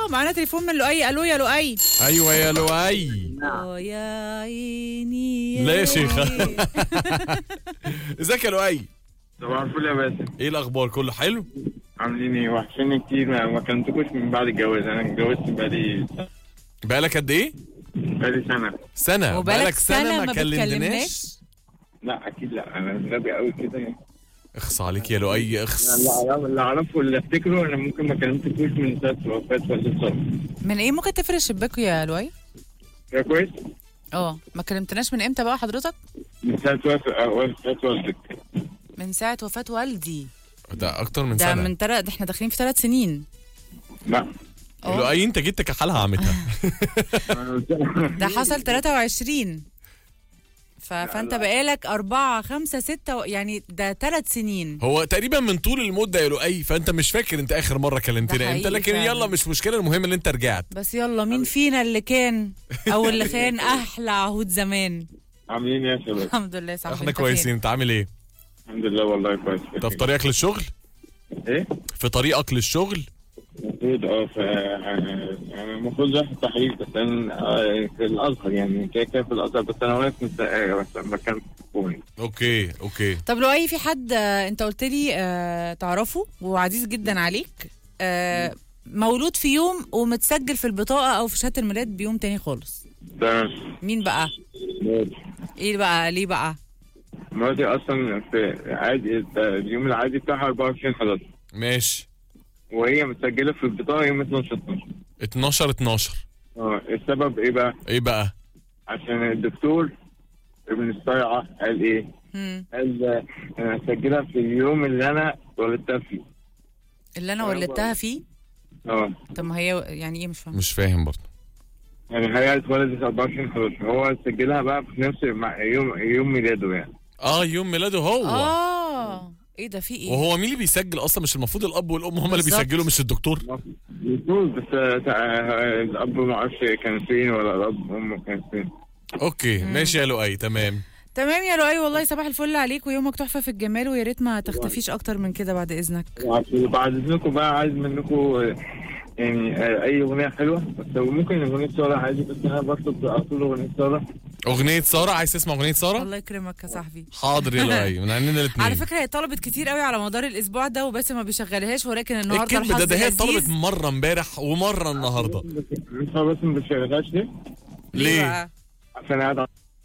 معانا تليفون من لؤي الو يا لؤي ايوه يا لؤي اه يا عيني لا يا شيخة. لؤي. ازيك يا لؤي صباح الفل يا باسم ايه الاخبار كله حلو عاملين ايه وحشني كتير ما, ما كلمتكوش من بعد الجواز انا اتجوزت بقالي بقالك قد ايه بقالي سنه سنه وبقالك سنة ما بتكلمناش؟ لا اكيد لا انا غبي قوي كده يعني اخص عليك يا لؤي أنا اخص اللي اعرفه اللي اعرفه اللي افتكره انا ممكن ما كلمتكوش من ساعه وفاه والدتي من ايه ممكن تفرق شباكه يا لؤي يا كويس اه ما كلمتناش من امتى بقى حضرتك من ساعه وفاه وفاه والدتك من ساعه وفاه والدي ده اكتر من ده سنه من تلات احنا داخلين في ثلاث سنين لا اه لؤي انت جيت كحالها عمتها أنا قلت- ده حصل 23 ف... فانت بقالك أربعة خمسة ستة و... يعني ده ثلاث سنين هو تقريبا من طول المده يا لؤي فانت مش فاكر انت اخر مره ده كلمتنا حقيقي امتى لكن فعلا. يلا مش مشكله المهم ان انت رجعت بس يلا مين فينا اللي كان او اللي خان احلى عهود زمان عاملين ايه يا شباب الحمد لله صح احنا كويسين انت عامل ايه الحمد لله والله كويس انت في طريقك للشغل ايه في طريقك للشغل المفروض اه ف يعني المفروض رايح التحرير بس انا آه، في الازهر يعني كده كده في الازهر بس انا واقف مستقر بس مكان في الكون اوكي اوكي طب لو اي في حد آه، انت قلت لي آه، تعرفه وعزيز جدا عليك آه، مولود في يوم ومتسجل في البطاقه او في شهاده الميلاد بيوم تاني خالص تمام مين بقى ايه بقى ليه بقى مراتي اصلا في عادي اليوم العادي بتاعها 24 11 ماشي وهي متسجله في البطاقه يوم 12 12 12 12 اه السبب ايه بقى؟ ايه بقى عشان الدكتور ابن الصيعه قال ايه؟ مم. قال آه، انا هسجلها في اليوم اللي انا ولدتها فيه اللي انا ولدتها فيه اه طب ما هي يعني ايه مش فاهمه مش فاهم برضه يعني هي اتولدت 24 11 هو سجلها بقى في نفس مع يوم يوم ميلاده يعني اه يوم ميلاده هو اه ايه ده في ايه وهو مين اللي بيسجل اصلا مش المفروض الاب والام هم اللي بالظبط. بيسجلوا مش الدكتور المفروض بس آه، آه، الاب ما اعرفش كان فين ولا الاب امه كان فين اوكي ماشي يا لؤي تمام تمام يا لؤي والله صباح الفل عليك ويومك تحفه في الجمال ويا ريت ما تختفيش اكتر من كده بعد اذنك بعد اذنكم بقى عايز منكم آه، يعني آه، اي اغنيه حلوه بس لو ممكن اغنيه ساره عادي بس انا بطلب على طول اغنيه ساره اغنيه ساره عايز تسمع اغنيه ساره الله يكرمك يا صاحبي حاضر يا لؤي من عندنا على الاثنين فكره هي طلبت كتير قوي على مدار الاسبوع ده وبس ما بيشغلهاش ولكن النهارده الكذب ده الحظ ده هي لذيذ. طلبت مره امبارح ومره النهارده مش بس ما بشغلهاش ليه؟ ليه بقى؟ عشان قاعد على-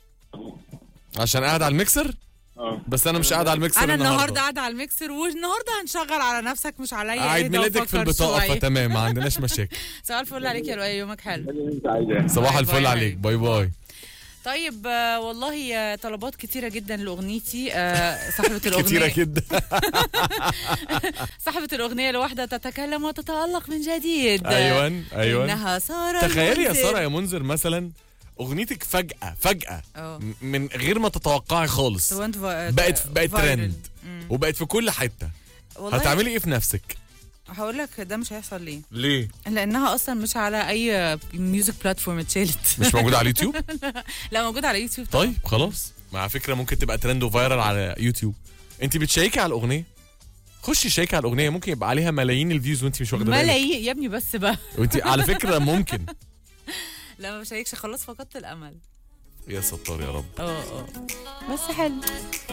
عشان قاعد على الميكسر اه بس انا مش قاعد على الميكسر انا النهارده النهارده قاعده على الميكسر والنهارده هنشغل على نفسك مش عليا عيد اهدى ميلادك في وفكر البطاقه شوية. فتمام ما عندناش مشاكل صباح الفل عليك يا لؤي يومك حلو اللي انت عايزاه صباح باي الفل باي. عليك باي باي طيب آه، والله آه، طلبات كتيره جدا لاغنيتي آه، صاحبه الاغنيه كتيره جدا صاحبه الاغنيه الواحده تتكلم وتتالق من جديد ايوه ايوه انها ساره تخيلي يا المنذر. ساره يا منذر مثلا اغنيتك فجاه فجاه اه م- من غير ما تتوقعي خالص وانت فا- بقت بقت فايرل. ترند مم. وبقت في كل حته والله هتعملي ايه في نفسك هقول لك ده مش هيحصل ليه ليه لانها اصلا مش على اي ميوزك بلاتفورم اتشالت مش موجود على اليوتيوب لا موجود على يوتيوب طبعا. طيب خلاص مع فكره ممكن تبقى ترند وفايرال على يوتيوب انت بتشيكي على الاغنيه خشي شيكي على الاغنيه ممكن يبقى عليها ملايين الفيوز وانت مش واخده بالك ملايين يا ابني بس بقى وانت على فكره ممكن لا ما بشاركش خلاص فقدت الامل يا ستار يا رب اه اه بس حلو